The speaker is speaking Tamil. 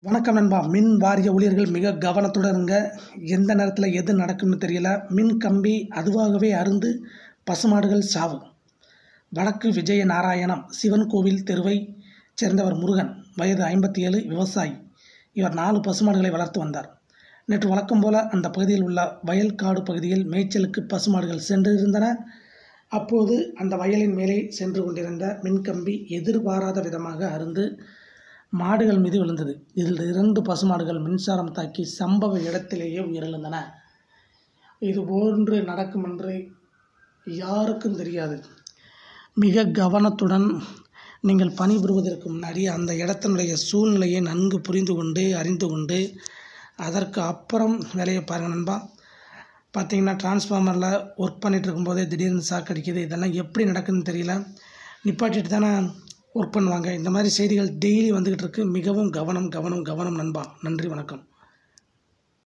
வணக்கம் நண்பா மின் வாரிய ஊழியர்கள் மிக கவனத்துடன் இருங்க எந்த நேரத்தில் எது நடக்கும்னு தெரியல மின் கம்பி அதுவாகவே அருந்து பசுமாடுகள் சாவு வடக்கு விஜய நாராயணம் சிவன் கோவில் தெருவை சேர்ந்தவர் முருகன் வயது ஐம்பத்தி ஏழு விவசாயி இவர் நாலு பசுமாடுகளை வளர்த்து வந்தார் நேற்று வழக்கம் போல அந்த பகுதியில் உள்ள வயல் காடு பகுதியில் மேய்ச்சலுக்கு பசுமாடுகள் சென்று இருந்தன அப்போது அந்த வயலின் மேலே சென்று கொண்டிருந்த மின்கம்பி எதிர்பாராத விதமாக அருந்து மாடுகள் மீது விழுந்தது இதில் இரண்டு பசுமாடுகள் மின்சாரம் தாக்கி சம்பவ இடத்திலேயே உயிரிழந்தன இது போன்று நடக்கும் என்று யாருக்கும் தெரியாது மிக கவனத்துடன் நீங்கள் பணிபுரிவதற்கு முன்னாடி அந்த இடத்தினுடைய சூழ்நிலையை நன்கு புரிந்து கொண்டு அறிந்து கொண்டு அதற்கு அப்புறம் வேலையை பாருங்கள் நண்பா பார்த்தீங்கன்னா டிரான்ஸ்ஃபார்மரில் ஒர்க் பண்ணிகிட்டு இருக்கும்போதே திடீர்னு சாக்கடிக்குது இதெல்லாம் எப்படி நடக்குதுன்னு தெரியல நிப்பாட்டிட்டு தானே ஒர்க் பண்ணுவாங்க இந்த மாதிரி செய்திகள் டெய்லி வந்துக்கிட்டு இருக்கு மிகவும் கவனம் கவனம் கவனம் நண்பா நன்றி வணக்கம்